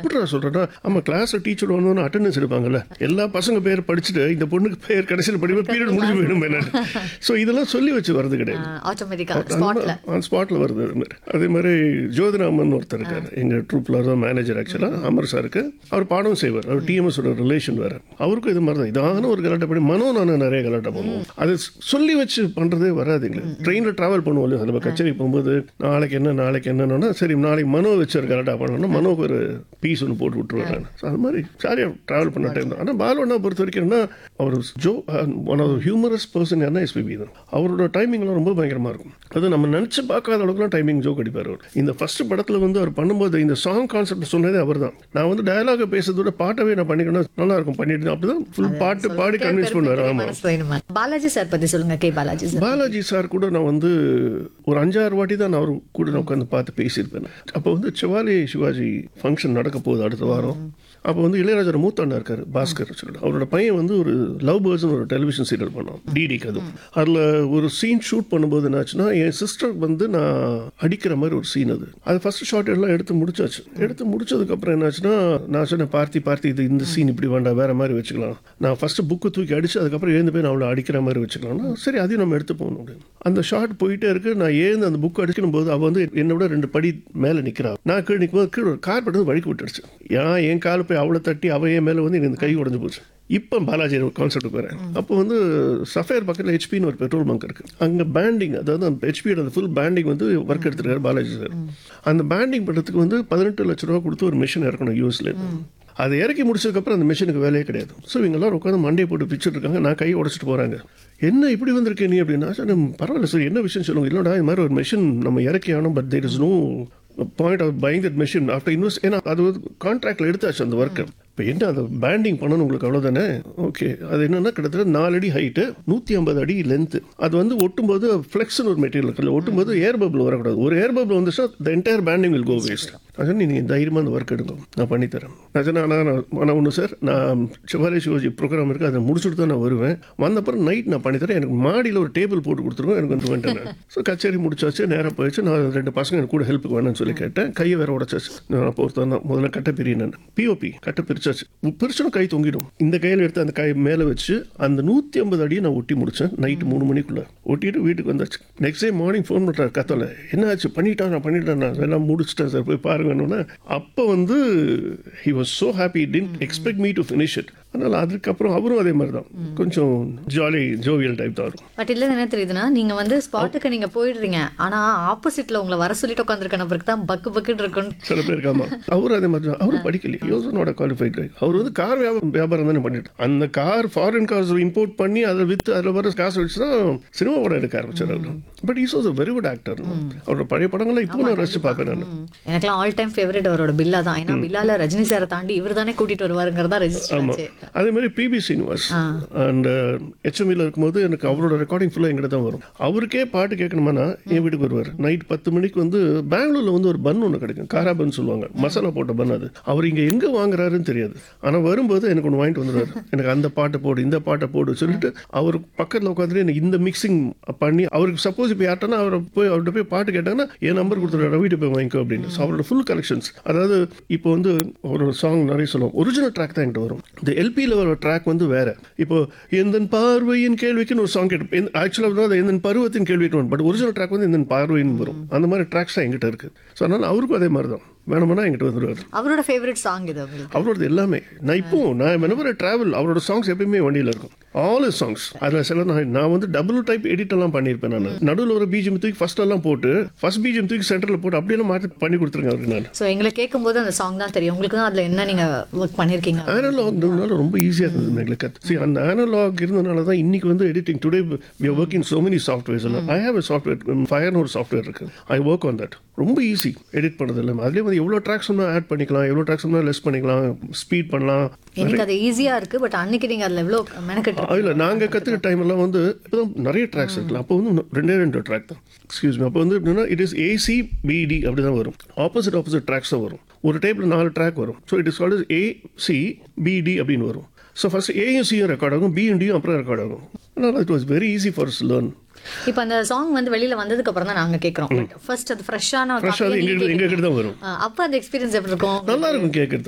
எப்படிடா சொல்றேன்னா ஆமா கிளாஸ்ல டீச்சர் வந்தோன்னு அட்டெண்டன்ஸ் எடுப்பாங்கல்ல எல்லா பசங்க பேர் படிச்சுட்டு இந்த பொண்ணுக்கு பேர் கடைசியில் படிப்பு பீரியட் முடிஞ்சு போயிடும் என்ன ஸோ இதெல்லாம் சொல்லி வச்சு வர்றது கிடையாது ஆட்டோமேட்டிக்கா ஸ்பாட்ல ஆன் ஸ்பாட்ல வருது அது மாதிரி அதே மாதிரி ஜோதிராமன் ஒருத்தர் இருக்காரு எங்க ட்ரூப்ல தான் மேனேஜர் ஆக்சுவலா அமர் சாருக்கு அவர் பாடம் செய்வார் அவர் டிஎம்எஸ் ரிலேஷன் வேற அவருக்கும் இது மாதிரி தான் இதான ஒரு கலாட்டா பண்ணி மனோ நானும் நிறைய கலாட்டா பண்ணுவோம் அது சொல்லி வச்சு பண்றதே வராது எங்களுக்கு ட்ரெயினில் டிராவல் பண்ணுவோம் இல்லையா நம்ம கச்சேரி போகும்போது நாளைக்கு என்ன நாளைக்கு என்னன்னா சரி நாளைக்கு மனோ வச்சு ஒரு கலாட்டா பண்ணணும்னா மனோக்கு ஒரு பீஸ் ஒன்று போட்டு விட்டுருவேன் நான் So, அது மாதிரி ஜாலியாக ட்ராவல் பண்ண டைம் தான் ஆனால் பாலுவண்ணா பொறுத்த வரைக்கும் என்ன அவர் ஜோ ஒன் ஆஃப் ஹியூமரஸ் பர்சன் யாருன்னா எஸ்பிபி தான் அவரோட டைமிங்லாம் ரொம்ப பயங்கரமாக இருக்கும் அது நம்ம நினச்சி பார்க்காத அளவுக்குலாம் டைமிங் ஜோக் அடிப்பார் அவர் இந்த ஃபர்ஸ்ட் படத்தில் வந்து அவர் பண்ணும்போது இந்த சாங் கான்செப்ட் சொன்னதே அவர் தான் நான் வந்து டயலாக பேசுறத விட பாட்டவே நான் பண்ணிக்கணும் நல்லா இருக்கும் பண்ணிட்டு அப்படிதான் ஃபுல் பாட்டு பாடி கன்வின்ஸ் பண்ணுவார் ஆமாம் மனசு வேணுமா பாலாஜி சார் பத்தி சொல்லுங்க K Balaji sir Balaji sir கூட நான் வந்து ஒரு அஞ்சாறு வாட்டி தான் நான் அவர் கூட நான் உட்காந்து பார்த்து பேசியிருப்பேன் அப்போ வந்து சிவாலி சிவாஜி ஃபங்க்ஷன் நடக்க போகுது அடுத்த வாரம் அப்போ வந்து இளையராஜர் மூத்த அண்ணா இருக்காரு பாஸ்கர் சொல்லிட்டு அவரோட பையன் வந்து ஒரு லவ் பேர்ட்ஸ்னு ஒரு டெலிவிஷன் சீரியல் பண்ணோம் டிடிக்கு அது அதில் ஒரு சீன் ஷூட் பண்ணும்போது என்னாச்சுன்னா என் சிஸ்டர் வந்து நான் அடிக்கிற மாதிரி ஒரு சீன் அது அது ஃபர்ஸ்ட் ஷாட் எல்லாம் எடுத்து முடிச்சாச்சு எடுத்து முடிச்சதுக்கப்புறம் என்னாச்சுன்னா நான் சொன்னேன் பார்த்தி பார்த்தி இது இந்த சீன் இப்படி வேண்டாம் வேற மாதிரி வச்சுக்கலாம் நான் ஃபர்ஸ்ட் புக்கு தூக்கி அடிச்சு அதுக்கப்புறம் எழுந்து போய் நான் அவளை அடிக்கிற மாதிரி வச்சுக்கலாம்னா சரி அதையும் நம்ம எடுத்து போகணும் அப்படின்னு அந்த ஷாட் போயிட்டே இருக்கு நான் ஏந்து அந்த புக் அடிக்கணும் போது அவள் வந்து என்னை விட ரெண்டு படி மேலே நிற்கிறா நான் கீழே நிற்கும் போது கீழே ஒரு கார் பட்டு வழிக்கு விட்டுடுச்சு ஏன் என் கால் போய் அவளை தட்டி அவள் என் மேலே வந்து எனக்கு இந்த கை உடஞ்சு போச்சு இப்போ பாலாஜி கான்செப்ட் வரேன் அப்போ வந்து சஃபேர் பக்கத்தில் ஹெச்பின்னு ஒரு பெட்ரோல் பங்க் இருக்கு அங்கே பேண்டிங் அதாவது அந்த ஹெச்பியோட அந்த ஃபுல் பேண்டிங் வந்து ஒர்க் எடுத்துருக்காரு பாலாஜி சார் அந்த பேண்டிங் பண்ணுறதுக்கு வந்து பதினெட்டு லட்ச ரூபா கொடுத்து ஒரு மிஷின் இறக்கணும் யூஎஸ்ல அதை இறக்கி முடிச்சதுக்கப்புறம் அந்த மிஷினுக்கு வேலையே கிடையாது ஸோ இவங்க எல்லாரும் உட்காந்து மண்டையை போட்டு பிச்சுட்டு இருக்காங்க நான் கை உடச்சிட்டு போகிறாங்க என்ன இப்படி வந்திருக்கே நீ அப்படின்னா சார் பரவாயில்ல சார் என்ன விஷயம் சொல்லுங்க இல்லைடா இது மாதிரி ஒரு மிஷின் நம்ம இறக்கி ஆனோம் but there is no point of buying that machine after invest ஏன்னா அது வந்து கான்ட்ராக்டில் எடுத்தாச்சு அந்த ஒர்க்கு இப்போ என்ன அந்த பேண்டிங் பண்ணணும் உங்களுக்கு அவ்வளோதானே ஓகே அது என்னன்னா கிட்டத்தட்ட நாலு அடி ஹைட்டு நூற்றி ஐம்பது அடி லென்த்து அது வந்து ஒட்டும்போது ஃப்ளெக்ஸ்னு ஒரு மெட்டீரியல் இருக்குல்ல ஒட்டும்போது ஏர் பபிள் வரக்கூடாது ஒரு ஏர் பபிள் வந்துச்சுன்னா the entire banding will go waste நான் சொன்னேன் நீங்கள் தைரியமாக அந்த ஒர்க் எடுங்க நான் பண்ணித்தரேன் நான் சொன்னேன் ஆனால் நான் நான் ஒன்று சார் நான் சிவாலி சிவாஜி ப்ரோக்ராம் இருக்குது அதை முடிச்சுட்டு தான் நான் வருவேன் வந்தப்பறம் நைட் நான் பண்ணித்தரேன் எனக்கு மாடியில் ஒரு டேபிள் போட்டு கொடுத்துருவோம் எனக்கு வந்து வந்துட்டேன் ஸோ கச்சேரி முடிச்சாச்சு நேராக போயிடுச்சு நான் ரெண்டு பசங்க எனக்கு கூட ஹெல்ப்புக்கு வேணும்னு சொல்லி கேட்டேன் கையை வேற உடச்சாச்சு நான் பொறுத்தான் தான் முதல்ல கட்டை பிரி நான் பிஓபி கட்டை பிரிச்சாச்சு பிரிச்சனும் கை தொங்கிடும் இந்த கையில் எடுத்து அந்த கை மேலே வச்சு அந்த நூற்றி ஐம்பது அடியை நான் ஒட்டி முடிச்சேன் நைட்டு மூணு மணிக்குள்ள ஒட்டிட்டு வீட்டுக்கு வந்தாச்சு நெக்ஸ்ட் டே மார்னிங் ஃபோன் பண்ணுறாரு கத்தல என்ன ஆச்சு பண்ணிட்டான் நான் பண்ணிட்டேன் நான் எல்லாம் முடிச்சிட்டேன் சார் போய் பாருங்கன்னு அப்போ வந்து he was so happy then expect me to finish it அதனால் அதுக்கப்புறம் அவரும் அதே மாதிரி தான் கொஞ்சம் ஜாலி ஜோவியல் டைப் தான் வரும் பட் இல்ல என்ன தெரியுதுன்னா நீங்க வந்து ஸ்பாட்டுக்கு நீங்க போயிடுறீங்க ஆனா ஆப்போசிட்ல உங்களை வர சொல்லிட்டு உட்காந்துருக்க நபருக்கு தான் பக்கு பக்குன்னு இருக்கும் சில பேர் இருக்காமா அவரும் அதே மாதிரி தான் அவரும் படிக்கலையே யோசனோட குவாலிஃபைட் கை அவர் வந்து கார் வியாபாரம் வியாபாரம் தானே பண்ணிட்டு அந்த கார் ஃபாரின் கார்ஸ் இம்போர்ட் பண்ணி அதை வித்து அதில் வர காசு வச்சு தான் சினிமா படம் எடுக்க ஆரம்பிச்சார் அவர் but is was a very good actor அவரோட பழைய படங்களை இப்போ நான் ரசிச்சு பார்ப்பேன் நான் எனக்குலாம் ஆல் டைம் ஃபேவரட் அவரோட பில்லா தான் ஏன்னா பில்லால ரஜினி சாரை தாண்டி இவர் தானே கூட்டிட்டு வருவாருங்கிறதா ரெஜிஸ்டர் ஆச்சு அதே மாதிரி பிபி சீனிவாஸ் அண்ட் ஹெச்எம்இல இருக்கும்போது எனக்கு அவரோட ரெக்கார்டிங் ஃபுல்லாக எங்கிட்ட தான் வரும் அவருக்கே பாட்டு கேட்கணுமானா என் வீட்டுக்கு வருவார் நைட் பத்து மணிக்கு வந்து பெங்களூர்ல வந்து ஒரு பன் ஒன்று கிடைக்கும் காரா பன் சொல்லுவாங்க மசாலா போட்ட பன் அது அவர் இங்கே எங்கே வாங்குறாருன்னு தெரியாது ஆனால் வரும்போது எனக்கு ஒன்று வாங்கிட்டு வந்துடுவார் எனக்கு அந்த பாட்டை போடு இந்த பாட்டை போடு சொல்லிட்டு அவர் பக்கத்தில் உட்காந்துட்டு எனக்கு இந்த மிக்சிங் பண்ணி அவருக்கு சப்போஸ் இப்போ யார்ட்டனா அவரை போய் அவர்கிட்ட போய் பாட்டு கேட்டாங்கன்னா என் நம்பர் கொடுத்துருவாரு ரவிட்ட போய் வாங்கிக்கோ அப்படின்னு ஸோ அவரோட ஃபுல் கலெக்ஷன்ஸ் அதாவது இப்போ வந்து ஒரு சாங் நிறைய சொல்லுவோம் ஒரிஜினல் ட்ராக் தான் என்கிட்ட வரும் இந்த எல்பியில் வர ட்ராக் வந்து வேற இப்போ எந்தன் பார்வையின் கேள்விக்குன்னு ஒரு சாங் கேட்டு ஆக்சுவலாக வந்து எந்தன் பருவத்தின் கேள்விக்கு வரும் பட் ஒரிஜினல் ட்ராக் வந்து எந்தன் பார்வையின் வரும் அந்த மாதிரி ட்ராக்ஸ் தான் எங்கிட்ட இருக்கு ஸோ அதனால அவருக்கும் அதே மாதிரி தான் வேணும்னா எங்கிட்ட வந்துடுவார் அவரோட ஃபேவரட் சாங் இது உங்களுக்கு அவரோடது எல்லாமே நான் இப்போ நான் வெனவர் டிராவல் அவரோட சாங்ஸ் எப்பயுமே வண்டியில் இருக்கும் ஆல் இஸ் சாங்ஸ் அதில் சில நான் நான் வந்து டபுள் டைப் எடிட் எல்லாம் பண்ணியிருப்பேன் நான் நடுவில் ஒரு பிஜிஎம் தூக்கி ஃபர்ஸ்ட் எல்லாம் போட்டு ஃபர்ஸ்ட் பிஜிஎம் தூக்கி சென்டரில் போட்டு அப்படியெல்லாம் மாற்றி பண்ணி கொடுத்துருங்க அவருக்கு நான் ஸோ எங்களை கேட்கும்போது அந்த சாங் தான் தெரியும் உங்களுக்கு தான் அதுல என்ன நீங்க ஒர்க் பண்ணிருக்கீங்க அனலாக்னால ரொம்ப ஈஸியாக இருந்தது எங்களுக்கு சரி அந்த அனலாக் இருந்தனால தான் இன்னைக்கு வந்து editing today we are working so many softwares I have a software ஃபயர்னு ஒரு சாஃப்ட்வேர் இருக்கு ஐ ஒர்க் ஆன் தட் ரொம்ப ஈஸி எடிட் பண்ணது எல்லாமே அதுலேயே வந்து எவ்வளோ ட்ராக்ஸ் வேணா ஆட் பண்ணிக்கலாம் எவ்வளோ ட்ராக்ஸ் வேணா லெஸ் பண்ணிக்கலாம் ஸ்பீட் பண்ணலாம் எனக்கு அது ஈஸியா இருக்கு பட் அன்னைக்கு நீங்க அதுல எவ்வளவு மெனக்கெட்டு இல்லை நாங்கள் கற்றுக்க டைம் எல்லாம் வந்து இப்போதான் நிறைய ட்ராக்ஸ் இருக்குல்ல அப்போ வந்து இன்னும் ரெண்டே ரெண்டு ட்ராக் தான் எக்ஸ்கியூஸ் மீ அப்போ வந்து எப்படின்னா இட் இஸ் ஏசி பிடி அப்படி தான் வரும் ஆப்போசிட் ஆப்போசிட் ட்ராக்ஸ் தான் வரும் ஒரு டேப்பில் நாலு ட்ராக் வரும் so it is called AC PD அப்படின்னு வரும் ஸோ ஃபர்ஸ்ட் ஏயும் சியும் ரெக்கார்ட் ஆகும் பியும் டியும் அப்புறம் ரெக்கார்ட் ஆகும் அதனால் it was very easy for learn இப்போ அந்த சாங் வந்து வெளியில வந்ததுக்கு அப்புறம் தான் நாங்க கேட்கறோம் ஃபர்ஸ்ட் அது ஃப்ரெஷ்ஷான ஃப்ரெஷ்ஷாக எங்கள் எங்கள் கிட்ட தான் வரும் அப்போ அந்த எக்ஸ்பீரியன்ஸ் எப்படி இருக்கும் நல்லா இருக்கும் கேட்கறதுக்கு